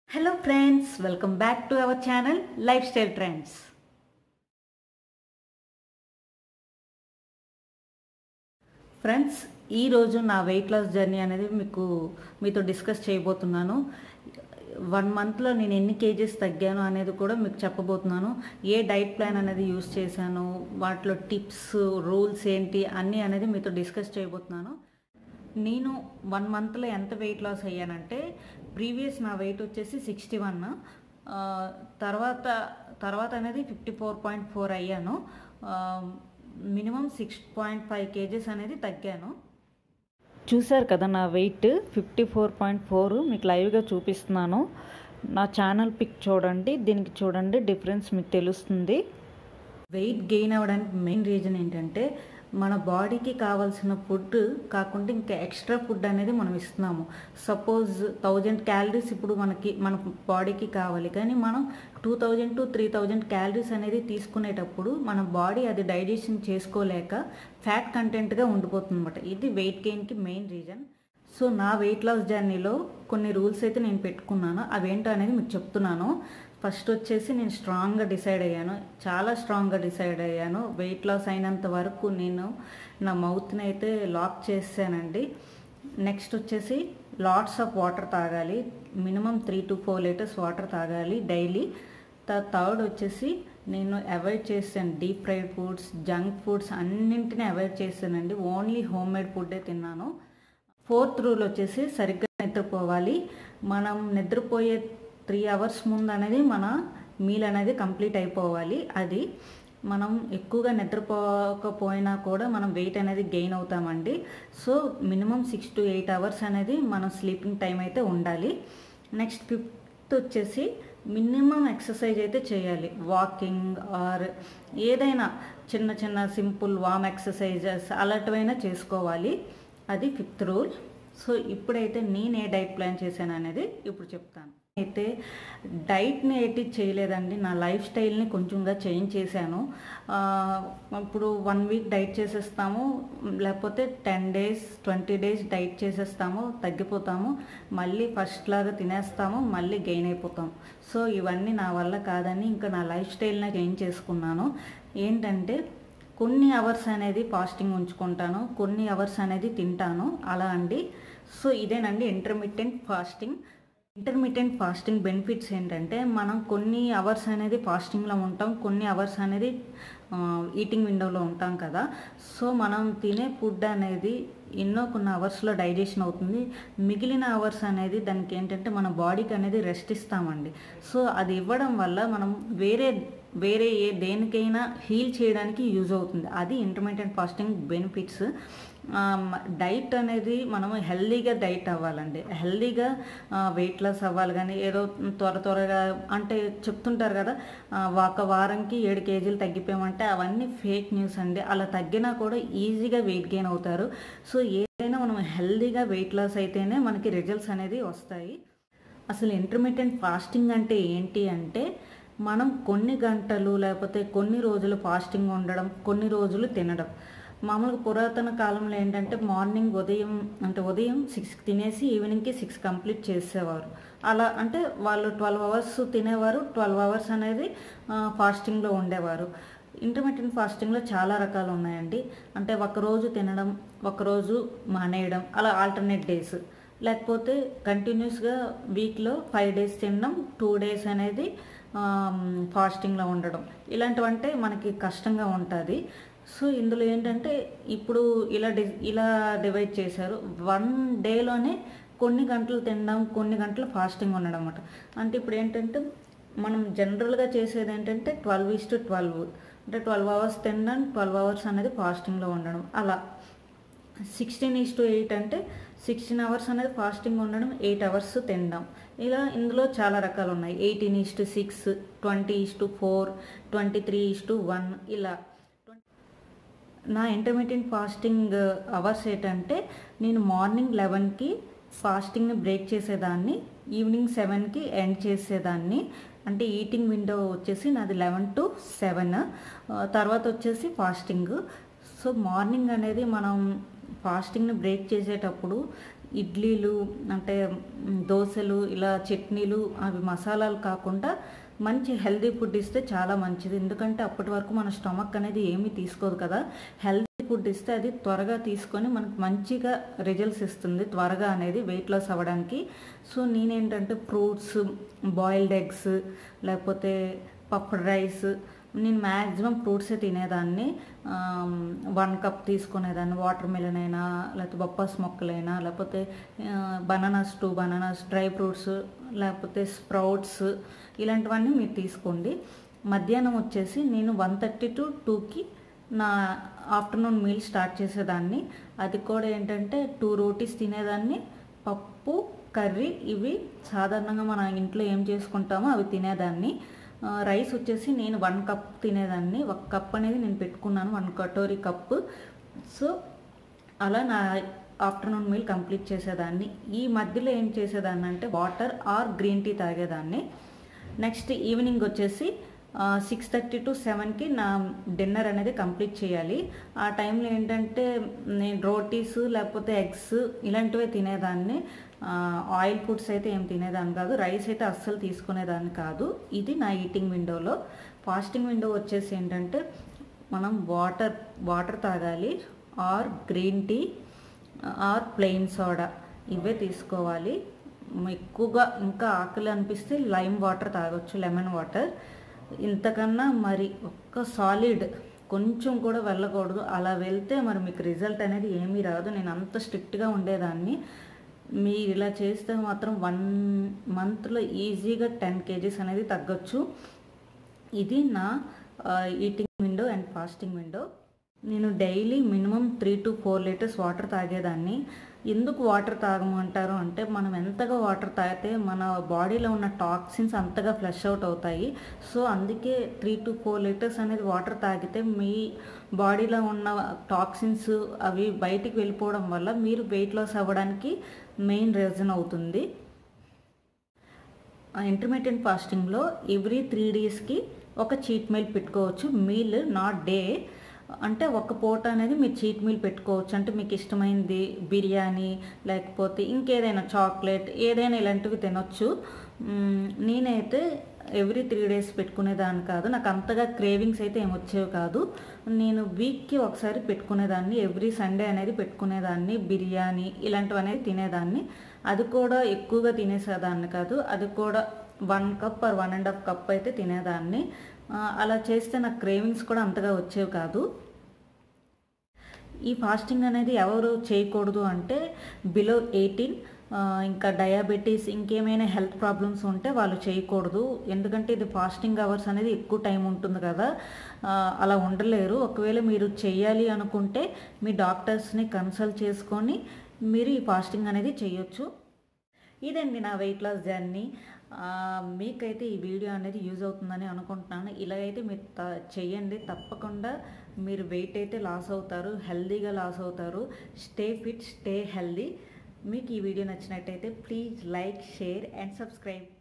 hello friends welcome back to our channel lifestyle trends friends ఈరోజు నా weight loss journey అనేది మీకు మీతో డిస్కస్ చేయబోతున్నాను వన్ మంత్లో నేను ఎన్ని కేజెస్ తగ్గాను అనేది కూడా మీకు చెప్పబోతున్నాను ఏ డైట్ ప్లాన్ అనేది యూస్ చేశాను వాటిలో టిప్స్ రూల్స్ ఏంటి అన్నీ అనేది మీతో డిస్కస్ చేయబోతున్నాను నేను వన్ మంత్లో ఎంత వెయిట్ లాస్ అయ్యానంటే ప్రీవియస్ నా వెయిట్ వచ్చేసి సిక్స్టీ వన్ తర్వాత తర్వాత అనేది ఫిఫ్టీ ఫోర్ పాయింట్ ఫోర్ అయ్యాను minimum six point five kgs అనేది తగ్గాను చూశారు కదా నా weight fifty four point four మీకు లైవ్గా చూపిస్తున్నాను నా ఛానల్ పిక్ చూడండి దీనికి చూడండి డిఫరెన్స్ మీకు తెలుస్తుంది వెయిట్ గెయిన్ అవ్వడానికి మెయిన్ రీజన్ ఏంటంటే మన బాడీకి కావాల్సిన ఫుడ్ కాకుండా ఇంకా ఎక్స్ట్రా ఫుడ్ అనేది మనం ఇస్తున్నాము సపోజ్ థౌజండ్ క్యాలరీస్ ఇప్పుడు మనకి మన బాడీకి కావాలి కానీ మనం two thousand to three thousand calories అనేది తీసుకునేటప్పుడు మన బాడీ అది డైజెషన్ చేసుకోలేక ఫ్యాట్ కంటెంట్గా ఉండిపోతుంది అనమాట ఇది వెయిట్ గెయిన్కి మెయిన్ రీజన్ సో నా వెయిట్ లాస్ జర్నీలో కొన్ని రూల్స్ అయితే నేను పెట్టుకున్నాను అవేంటో అనేది మీకు చెప్తున్నాను ఫస్ట్ వచ్చేసి నేను స్ట్రాంగ్గా డిసైడ్ అయ్యాను చాలా స్ట్రాంగ్గా డిసైడ్ అయ్యాను వెయిట్ లాస్ అయినంత వరకు నేను నా మౌత్ని అయితే లాక్ చేసానండి నెక్స్ట్ వచ్చేసి లాట్స్ ఆఫ్ వాటర్ తాగాలి minimum three to four litres water తాగాలి డైలీ థర్డ్ వచ్చేసి నేను అవాయిడ్ చేశాను deep fried foods junk foods అన్నింటినీ అవాయిడ్ చేశానండి ఓన్లీ హోమ్ మేడ్ ఫుడ్డే తిన్నాను ఫోర్త్ రూల్ వచ్చేసి సరిగ్గా నిద్రపోవాలి మనం నిద్రపోయే త్రీ అవర్స్ ముందు అనేది మన మీల్ అనేది కంప్లీట్ అయిపోవాలి అది మనం ఎక్కువగా నిద్రపోకపోయినా కూడా మనం వెయిట్ అనేది గెయిన్ అవుతామండి so minimum six to eight hours అనేది మనం స్లీపింగ్ టైం అయితే ఉండాలి నెక్స్ట్ ఫిఫ్త్ వచ్చేసి మినిమం ఎక్సర్సైజ్ అయితే చేయాలి వాకింగ్ ఆర్ ఏదైనా చిన్న చిన్న సింపుల్ వామ్ ఎక్సర్సైజెస్ అలాంటివైనా చేసుకోవాలి అది ఫిఫ్త్ రూల్ సో ఇప్పుడైతే నేను ఏ డైట్ ప్లాన్ చేశాను అనేది ఇప్పుడు చెప్తాను అయితే డైట్ని ఏంటి చేయలేదండి నా లైఫ్ స్టైల్ని కొంచెంగా చేంజ్ చేశాను ఇప్పుడు వన్ వీక్ డైట్ చేసేస్తాము లేకపోతే ten days twenty days diet చేసేస్తాము తగ్గిపోతాము మళ్ళీ ఫస్ట్ లాగా తినేస్తాము మళ్ళీ గెయిన్ అయిపోతాం సో ఇవన్నీ నా వల్ల కాదని ఇంకా నా లైఫ్ స్టైల్ని చేంజ్ చేసుకున్నాను ఏంటంటే కొన్ని అవర్స్ అనేది ఫాస్టింగ్ ఉంచుకుంటాను కొన్ని అవర్స్ అనేది తింటాను అలా అండి సో ఇదేనండి intermediate fasting intermediate fasting benefits ఏంటంటే మనం కొన్ని అవర్స్ అనేది ఫాస్టింగ్లో ఉంటాం కొన్ని అవర్స్ అనేది ఈటింగ్ విండోలో ఉంటాం కదా సో మనం తినే ఫుడ్ అనేది ఎన్నో కొన్ని అవర్స్లో డైజెషన్ అవుతుంది మిగిలిన అవర్స్ అనేది దానికి ఏంటంటే మన బాడీకి అనేది రెస్ట్ ఇస్తామండి సో అది ఇవ్వడం వల్ల మనం వేరే వేరే ఏ దేనికైనా హీల్ చేయడానికి యూజ్ అవుతుంది అది ఇంటర్మీడియట్ ఫాస్టింగ్ బెనిఫిట్స్ డైట్ అనేది మనం హెల్దీగా డైట్ అవ్వాలండి హెల్దీగా వెయిట్ లాస్ అవ్వాలి కానీ ఏదో త్వర త్వరగా అంటే చెప్తుంటారు కదా ఒక వారంకి ఏడు కేజీలు తగ్గిపోయామంటే అవన్నీ ఫేక్ న్యూస్ అండి అలా తగ్గినా కూడా ఈజీగా వెయిట్ గెయిన్ అవుతారు సో ఏదైనా మనం హెల్దీగా వెయిట్ లాస్ అయితేనే మనకి రిజల్ట్స్ అనేది వస్తాయి అసలు ఇంటర్మీడియట్ ఫాస్టింగ్ అంటే ఏంటి అంటే మనం కొన్ని గంటలు లేకపోతే కొన్ని రోజులు ఫాస్టింగ్ ఉండడం కొన్ని రోజులు తినడం మామూలుగా పురాతన కాలంలో ఏంటంటే మార్నింగ్ ఉదయం అంటే ఉదయం సిక్స్ తినేసి ఈవినింగ్కి సిక్స్ కంప్లీట్ చేసేవారు అలా అంటే వాళ్ళు ట్వెల్వ్ అవర్స్ తినేవారు ట్వెల్వ్ అవర్స్ అనేది ఫాస్టింగ్లో ఉండేవారు ఇంటర్మీడియట్ ఫాస్టింగ్లో చాలా రకాలు ఉన్నాయండి అంటే ఒకరోజు తినడం ఒకరోజు మానేయడం అలా ఆల్టర్నేట్ డేస్ లేకపోతే కంటిన్యూస్గా వీక్లో ఫైవ్ డేస్ తినడం టూ డేస్ అనేది ఫాస్టింగ్లో ఉండడం ఇలాంటివంటే మనకి కష్టంగా ఉంటుంది సో ఇందులో ఏంటంటే ఇప్పుడు ఇలా డి ఇలా డివైడ్ చేశారు వన్ డేలోనే కొన్ని గంటలు తినడం కొన్ని గంటలు ఫాస్టింగ్ ఉండడం అనమాట అంటే ఇప్పుడు ఏంటంటే మనం జనరల్గా చేసేది ఏంటంటే ట్వెల్వ్ ఈస్ టు ట్వెల్వ్ అంటే ట్వెల్వ్ అవర్స్ తినడం ట్వెల్వ్ అవర్స్ అనేది ఫాస్టింగ్లో ఉండడం అలా సిక్స్టీన్ ఈస్ టు ఎయిట్ అంటే సిక్స్టీన్ అవర్స్ అనేది ఫాస్టింగ్ ఉండడం ఎయిట్ అవర్స్ తినడం ఇలా ఇందులో చాలా రకాలు ఉన్నాయి eighteen is to six twenty is to four twenty three is to one ఇలా నా ఇంటర్మీడియట్ ఫాస్టింగ్ అవర్స్ ఏంటంటే నేను మార్నింగ్ లెవెన్కి ఫాస్టింగ్ని బ్రేక్ చేసేదాన్ని ఈవినింగ్ సెవెన్కి ఎండ్ చేసేదాన్ని అంటే ఈటింగ్ విండో వచ్చేసి నాది లెవెన్ టు సెవెన్ తర్వాత వచ్చేసి ఫాస్టింగ్ సో మార్నింగ్ అనేది మనం ఫాస్టింగ్ని బ్రేక్ చేసేటప్పుడు ఇడ్లీలు అంటే మ్, దోశలు ఇలా చట్నీలు అవి మసాలాలు కాకుండా మంచి హెల్దీ ఫుడ్ ఇస్తే చాలా మంచిది ఎందుకంటే అప్పటి వరకు మన స్టమక్ అనేది ఏమీ తీసుకోదు కదా హెల్దీ ఫుడ్ ఇస్తే అది త్వరగా తీసుకొని మనకు మంచిగా రిజల్ట్స్ ఇస్తుంది త్వరగా అనేది వెయిట్ లాస్ అవ్వడానికి సో నేనేంటంటే ఫ్రూట్స్ బాయిల్డ్ ఎగ్స్ లేకపోతే పప్పు రైస్ నేను మ్యాక్సిమం ఫ్రూట్సే తినేదాన్ని వన్ కప్ తీసుకునేదాన్ని వాటర్ మిలన్ అయినా లేకపోతే బొప్పాస్ మొక్కలైనా లేకపోతే bananas two bananas dry fruits లేకపోతే స్ప్రౌట్స్ ఇలాంటివన్నీ మీరు తీసుకోండి మధ్యాహ్నం వచ్చేసి నేను వన్ థర్టీ టు టూకి నా ఆఫ్టర్నూన్ మీల్ స్టార్ట్ చేసేదాన్ని అది కూడా ఏంటంటే టూ రోటీస్ తినేదాన్ని పప్పు కర్రీ ఇవి సాధారణంగా మన ఇంట్లో ఏం చేసుకుంటామో అవి తినేదాన్ని ఆ, రైస్ వచ్చేసి నేను వన్ కప్ తినేదాన్ని ఒక కప్ అనేది నేను పెట్టుకున్నాను వన్ కటోరీ కప్పు సో అలా నా ఆఫ్టర్నూన్ మీల్ కంప్లీట్ చేసేదాన్ని ఈ మధ్యలో ఏం చేసేదాన్ని అంటే వాటర్ ఆర్ గ్రీన్ టీ తాగేదాన్ని నెక్స్ట్ ఈవినింగ్ వచ్చేసి సిక్స్ థర్టీ టు సెవెన్కి నా డిన్నర్ అనేది కంప్లీట్ చేయాలి ఆ టైంలో ఏంటంటే నేను రోటీస్ లేకపోతే ఎగ్స్ ఇలాంటివే తినేదాన్ని ఆయిల్ ఫుడ్స్ అయితే ఏం తినేదాన్ని కాదు రైస్ అయితే అస్సలు తీసుకునేదాన్ని కాదు ఇది నా ఈటింగ్ విండోలో ఫాస్టింగ్ విండో వచ్చేసి ఏంటంటే మనం వాటర్ వాటర్ తాగాలి or green tea or plain soda ఇవే తీసుకోవాలి ఎక్కువగా ఇంకా ఆకలి అనిపిస్తే లైమ్ వాటర్ తాగొచ్చు లెమన్ వాటర్ ఇంతకన్నా మరి ఒక్క సాలిడ్ కొంచెం కూడా వెళ్ళకూడదు అలా వెళ్తే మరి మీకు రిజల్ట్ అనేది ఏమీ రాదు నేను అంత స్ట్రిక్ట్గా ఉండేదాన్ని మీరు ఇలా చేస్తే మాత్రం వన్ మంత్లో ఈజీగా టెన్ కేజీస్ అనేది తగ్గొచ్చు ఇది నా eating window and fasting window నేను daily minimum three to four litres water తాగేదాన్ని ఎందుకు వాటర్ తాగమంటారు అంటే మనం ఎంతగా వాటర్ తాగితే మన బాడీలో ఉన్న టాక్సిన్స్ అంతగా ఫ్లష్ అవుట్ అవుతాయి సో అందుకే త్రీ టు ఫోర్ లీటర్స్ అనేది వాటర్ తాగితే మీ బాడీలో ఉన్న టాక్సిన్స్ అవి బయటికి వెళ్ళిపోవడం వల్ల మీరు వెయిట్ లాస్ అవ్వడానికి మెయిన్ రీజన్ అవుతుంది ఇంటర్మీడియట్ ఫాస్టింగ్లో ఎవ్రీ త్రీ డేస్కి ఒక చీట్ మీల్ పెట్టుకోవచ్చు మీల్ నాట్ డే అంటే ఒక పూట అనేది మీరు చీట్ మీల్ పెట్టుకోవచ్చు అంటే మీకు ఇష్టమైంది బిర్యానీ లేకపోతే ఇంకేదైనా చాక్లెట్ ఏదైనా ఇలాంటివి తినొచ్చు మ్మ్, నేనైతే ఎవ్రీ త్రీ డేస్ పెట్టుకునేదాన్ని కాదు నాకు అంతగా క్రేవింగ్స్ అయితే ఏం వచ్చేవి కాదు నేను వీక్కి ఒకసారి పెట్టుకునేదాన్ని ఎవ్రీ సండే అనేది పెట్టుకునేదాన్ని బిర్యానీ ఇలాంటివి అనేది తినేదాన్ని అది కూడా ఎక్కువగా తినేసేదాన్ని కాదు అది కూడా one cup or one and half cup అయితే తినేదాన్ని ఆ, అలా చేస్తే నాకు క్రేవింగ్స్ కూడా అంతగా వచ్చేవి కాదు ఈ ఫాస్టింగ్ అనేది ఎవరు చేయకూడదు అంటే బిలో ఎయిటీన్ ఇంకా డయాబెటీస్ ఇంకేమైనా హెల్త్ ప్రాబ్లమ్స్ ఉంటే వాళ్ళు చేయకూడదు ఎందుకంటే ఇది ఫాస్టింగ్ అవర్స్ అనేది ఎక్కువ టైం ఉంటుంది కదా ఆ, అలా ఉండలేరు ఒకవేళ మీరు చేయాలి అనుకుంటే మీ డాక్టర్స్ని కన్సల్ట్ చేసుకొని మీరు ఈ ఫాస్టింగ్ అనేది చేయొచ్చు ఇదండి నా వెయిట్ లాస్ జర్నీ ఆ, మీకైతే ఈ వీడియో అనేది యూజ్ అవుతుందని అనుకుంటున్నాను ఇలాగైతే మీరు త- చెయ్యండి తప్పకుండా మీరు వెయిట్ అయితే లాస్ అవుతారు హెల్దీగా లాస్ అవుతారు స్టే ఫిట్ స్టే హెల్దీ మీకు ఈ వీడియో నచ్చినట్టయితే please like share and subscribe